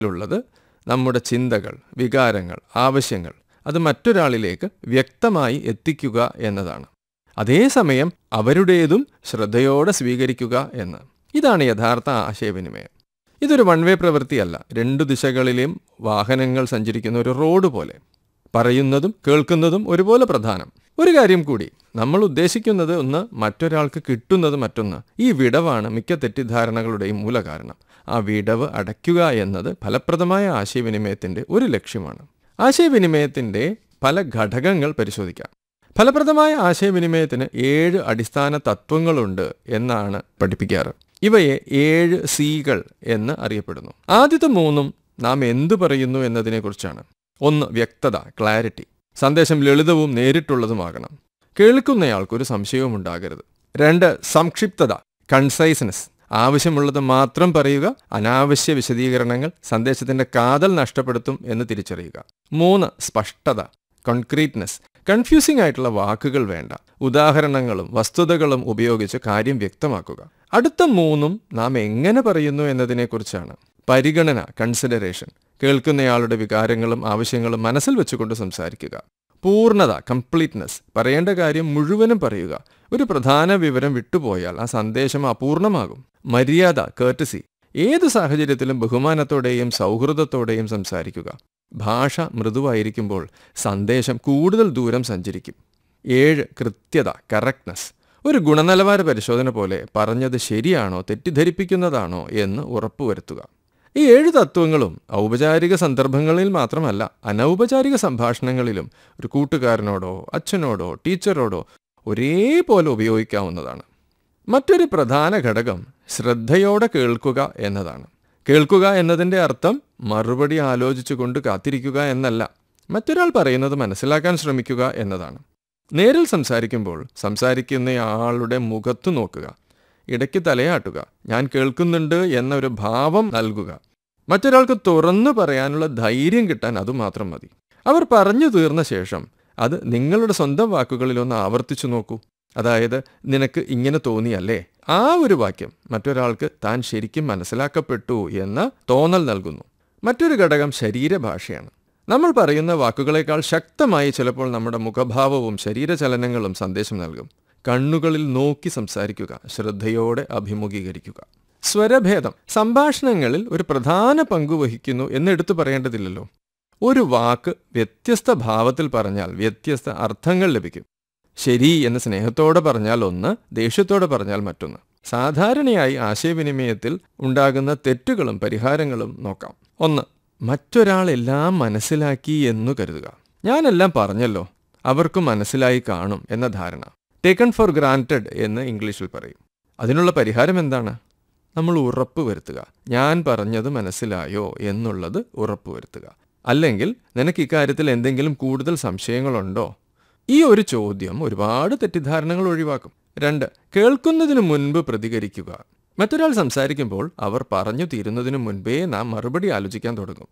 ഉള്ളത് നമ്മുടെ ചിന്തകൾ വികാരങ്ങൾ ആവശ്യങ്ങൾ അത് മറ്റൊരാളിലേക്ക് വ്യക്തമായി എത്തിക്കുക എന്നതാണ് അതേസമയം അവരുടേതും ശ്രദ്ധയോടെ സ്വീകരിക്കുക എന്ന് ഇതാണ് യഥാർത്ഥ ആശയവിനിമയം ഇതൊരു വൺ വേ പ്രവൃത്തിയല്ല രണ്ടു ദിശകളിലെയും വാഹനങ്ങൾ സഞ്ചരിക്കുന്ന ഒരു റോഡ് പോലെ പറയുന്നതും കേൾക്കുന്നതും ഒരുപോലെ പ്രധാനം ഒരു കാര്യം കൂടി നമ്മൾ ഉദ്ദേശിക്കുന്നത് ഒന്ന് മറ്റൊരാൾക്ക് കിട്ടുന്നത് മറ്റൊന്ന് ഈ വിടവാണ് മിക്ക തെറ്റിദ്ധാരണകളുടെയും മൂലകാരണം ആ വിടവ് അടയ്ക്കുക എന്നത് ഫലപ്രദമായ ആശയവിനിമയത്തിന്റെ ഒരു ലക്ഷ്യമാണ് ആശയവിനിമയത്തിന്റെ പല ഘടകങ്ങൾ പരിശോധിക്കാം ഫലപ്രദമായ ആശയവിനിമയത്തിന് ഏഴ് അടിസ്ഥാന തത്വങ്ങളുണ്ട് എന്നാണ് പഠിപ്പിക്കാറ് ഇവയെ ഏഴ് സികൾ എന്ന് അറിയപ്പെടുന്നു ആദ്യത്തെ മൂന്നും നാം എന്തു പറയുന്നു എന്നതിനെക്കുറിച്ചാണ് ഒന്ന് വ്യക്തത ക്ലാരിറ്റി സന്ദേശം ലളിതവും നേരിട്ടുള്ളതുമാകണം കേൾക്കുന്നയാൾക്കൊരു സംശയവും ഉണ്ടാകരുത് രണ്ട് സംക്ഷിപ്തത കൺസൈസ്നെസ് ആവശ്യമുള്ളത് മാത്രം പറയുക അനാവശ്യ വിശദീകരണങ്ങൾ സന്ദേശത്തിന്റെ കാതൽ നഷ്ടപ്പെടുത്തും എന്ന് തിരിച്ചറിയുക മൂന്ന് സ്പഷ്ടത കോൺക്രീറ്റ്നെസ് കൺഫ്യൂസിംഗ് ആയിട്ടുള്ള വാക്കുകൾ വേണ്ട ഉദാഹരണങ്ങളും വസ്തുതകളും ഉപയോഗിച്ച് കാര്യം വ്യക്തമാക്കുക അടുത്ത മൂന്നും നാം എങ്ങനെ പറയുന്നു എന്നതിനെക്കുറിച്ചാണ് പരിഗണന കൺസിഡറേഷൻ കേൾക്കുന്നയാളുടെ വികാരങ്ങളും ആവശ്യങ്ങളും മനസ്സിൽ വെച്ചുകൊണ്ട് സംസാരിക്കുക പൂർണ്ണത കംപ്ലീറ്റ്നെസ് പറയേണ്ട കാര്യം മുഴുവനും പറയുക ഒരു പ്രധാന വിവരം വിട്ടുപോയാൽ ആ സന്ദേശം അപൂർണമാകും മര്യാദ കേർട്ടസി ഏത് സാഹചര്യത്തിലും ബഹുമാനത്തോടെയും സൗഹൃദത്തോടെയും സംസാരിക്കുക ഭാഷ മൃദുവായിരിക്കുമ്പോൾ സന്ദേശം കൂടുതൽ ദൂരം സഞ്ചരിക്കും ഏഴ് കൃത്യത കറക്റ്റ്നസ് ഒരു ഗുണനിലവാര പരിശോധന പോലെ പറഞ്ഞത് ശരിയാണോ തെറ്റിദ്ധരിപ്പിക്കുന്നതാണോ എന്ന് ഉറപ്പുവരുത്തുക ഈ ഏഴ് തത്വങ്ങളും ഔപചാരിക സന്ദർഭങ്ങളിൽ മാത്രമല്ല അനൗപചാരിക സംഭാഷണങ്ങളിലും ഒരു കൂട്ടുകാരനോടോ അച്ഛനോടോ ടീച്ചറോടോ ഒരേപോലെ ഉപയോഗിക്കാവുന്നതാണ് മറ്റൊരു പ്രധാന ഘടകം ശ്രദ്ധയോടെ കേൾക്കുക എന്നതാണ് കേൾക്കുക എന്നതിൻ്റെ അർത്ഥം മറുപടി ആലോചിച്ചുകൊണ്ട് കാത്തിരിക്കുക എന്നല്ല മറ്റൊരാൾ പറയുന്നത് മനസ്സിലാക്കാൻ ശ്രമിക്കുക എന്നതാണ് നേരിൽ സംസാരിക്കുമ്പോൾ സംസാരിക്കുന്നയാളുടെ മുഖത്തു നോക്കുക ഇടയ്ക്ക് തലയാട്ടുക ഞാൻ കേൾക്കുന്നുണ്ട് എന്നൊരു ഭാവം നൽകുക മറ്റൊരാൾക്ക് തുറന്നു പറയാനുള്ള ധൈര്യം കിട്ടാൻ അതുമാത്രം മതി അവർ പറഞ്ഞു തീർന്ന ശേഷം അത് നിങ്ങളുടെ സ്വന്തം വാക്കുകളിൽ ഒന്ന് ആവർത്തിച്ചു നോക്കൂ അതായത് നിനക്ക് ഇങ്ങനെ തോന്നിയല്ലേ ആ ഒരു വാക്യം മറ്റൊരാൾക്ക് താൻ ശരിക്കും മനസ്സിലാക്കപ്പെട്ടു എന്ന തോന്നൽ നൽകുന്നു മറ്റൊരു ഘടകം ശരീരഭാഷയാണ് നമ്മൾ പറയുന്ന വാക്കുകളേക്കാൾ ശക്തമായി ചിലപ്പോൾ നമ്മുടെ മുഖഭാവവും ശരീരചലനങ്ങളും സന്ദേശം നൽകും കണ്ണുകളിൽ നോക്കി സംസാരിക്കുക ശ്രദ്ധയോടെ അഭിമുഖീകരിക്കുക സ്വരഭേദം സംഭാഷണങ്ങളിൽ ഒരു പ്രധാന പങ്ക് വഹിക്കുന്നു എന്നെടുത്തു പറയേണ്ടതില്ലല്ലോ ഒരു വാക്ക് വ്യത്യസ്ത ഭാവത്തിൽ പറഞ്ഞാൽ വ്യത്യസ്ത അർത്ഥങ്ങൾ ലഭിക്കും ശരി എന്ന് സ്നേഹത്തോടെ പറഞ്ഞാൽ ഒന്ന് ദേഷ്യത്തോടെ പറഞ്ഞാൽ മറ്റൊന്ന് സാധാരണയായി ആശയവിനിമയത്തിൽ ഉണ്ടാകുന്ന തെറ്റുകളും പരിഹാരങ്ങളും നോക്കാം ഒന്ന് മറ്റൊരാൾ എല്ലാം മനസ്സിലാക്കി എന്നു കരുതുക ഞാനെല്ലാം പറഞ്ഞല്ലോ അവർക്ക് മനസ്സിലായി കാണും എന്ന ധാരണ ടേക്കൺ ഫോർ ഗ്രാൻറ്റഡ് എന്ന് ഇംഗ്ലീഷിൽ പറയും അതിനുള്ള പരിഹാരം എന്താണ് നമ്മൾ ഉറപ്പ് വരുത്തുക ഞാൻ പറഞ്ഞത് മനസ്സിലായോ എന്നുള്ളത് ഉറപ്പ് വരുത്തുക അല്ലെങ്കിൽ നിനക്ക് ഇക്കാര്യത്തിൽ എന്തെങ്കിലും കൂടുതൽ സംശയങ്ങളുണ്ടോ ഈ ഒരു ചോദ്യം ഒരുപാട് തെറ്റിദ്ധാരണകൾ ഒഴിവാക്കും രണ്ട് കേൾക്കുന്നതിന് മുൻപ് പ്രതികരിക്കുക മറ്റൊരാൾ സംസാരിക്കുമ്പോൾ അവർ പറഞ്ഞു തീരുന്നതിനു മുൻപേ നാം മറുപടി ആലോചിക്കാൻ തുടങ്ങും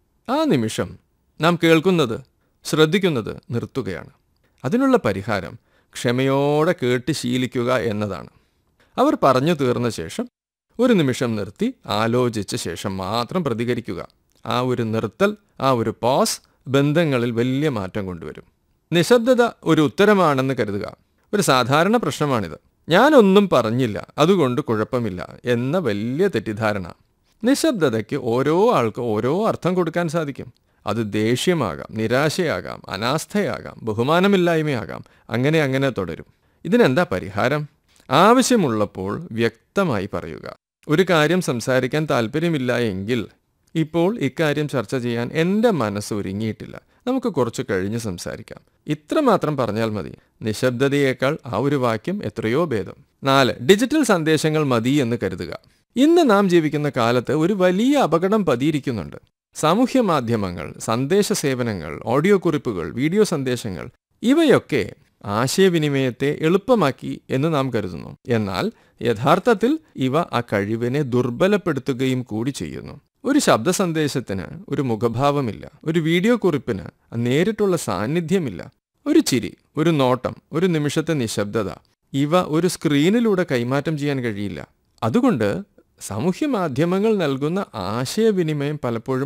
ആ നിമിഷം നാം കേൾക്കുന്നത് ശ്രദ്ധിക്കുന്നത് നിർത്തുകയാണ് അതിനുള്ള പരിഹാരം ക്ഷമയോടെ കേട്ട് ശീലിക്കുക എന്നതാണ് അവർ പറഞ്ഞു തീർന്ന ശേഷം ഒരു നിമിഷം നിർത്തി ആലോചിച്ച ശേഷം മാത്രം പ്രതികരിക്കുക ആ ഒരു നിർത്തൽ ആ ഒരു പോസ് ബന്ധങ്ങളിൽ വലിയ മാറ്റം കൊണ്ടുവരും നിശബ്ദത ഒരു ഉത്തരമാണെന്ന് കരുതുക ഒരു സാധാരണ പ്രശ്നമാണിത് ഞാനൊന്നും പറഞ്ഞില്ല അതുകൊണ്ട് കുഴപ്പമില്ല എന്ന വലിയ തെറ്റിദ്ധാരണ നിശബ്ദതയ്ക്ക് ഓരോ ആൾക്ക് ഓരോ അർത്ഥം കൊടുക്കാൻ സാധിക്കും അത് ദേഷ്യമാകാം നിരാശയാകാം അനാസ്ഥയാകാം ബഹുമാനമില്ലായ്മയാകാം അങ്ങനെ അങ്ങനെ തുടരും ഇതിനെന്താ പരിഹാരം ആവശ്യമുള്ളപ്പോൾ വ്യക്തമായി പറയുക ഒരു കാര്യം സംസാരിക്കാൻ താല്പര്യമില്ല എങ്കിൽ ഇപ്പോൾ ഇക്കാര്യം ചർച്ച ചെയ്യാൻ എൻ്റെ മനസ്സ് ഒരുങ്ങിയിട്ടില്ല നമുക്ക് കുറച്ച് കഴിഞ്ഞ് സംസാരിക്കാം ഇത്രമാത്രം പറഞ്ഞാൽ മതി നിശബ്ദതയേക്കാൾ ആ ഒരു വാക്യം എത്രയോ ഭേദം നാല് ഡിജിറ്റൽ സന്ദേശങ്ങൾ മതി എന്ന് കരുതുക ഇന്ന് നാം ജീവിക്കുന്ന കാലത്ത് ഒരു വലിയ അപകടം പതിയിരിക്കുന്നുണ്ട് സാമൂഹ്യ മാധ്യമങ്ങൾ സന്ദേശ സേവനങ്ങൾ ഓഡിയോ കുറിപ്പുകൾ വീഡിയോ സന്ദേശങ്ങൾ ഇവയൊക്കെ ആശയവിനിമയത്തെ എളുപ്പമാക്കി എന്ന് നാം കരുതുന്നു എന്നാൽ യഥാർത്ഥത്തിൽ ഇവ ആ കഴിവിനെ ദുർബലപ്പെടുത്തുകയും കൂടി ചെയ്യുന്നു ഒരു ശബ്ദ സന്ദേശത്തിന് ഒരു മുഖഭാവമില്ല ഒരു വീഡിയോ കുറിപ്പിന് നേരിട്ടുള്ള സാന്നിധ്യമില്ല ഒരു ചിരി ഒരു നോട്ടം ഒരു നിമിഷത്തെ നിശബ്ദത ഇവ ഒരു സ്ക്രീനിലൂടെ കൈമാറ്റം ചെയ്യാൻ കഴിയില്ല അതുകൊണ്ട് സാമൂഹ്യ മാധ്യമങ്ങൾ നൽകുന്ന ആശയവിനിമയം പലപ്പോഴും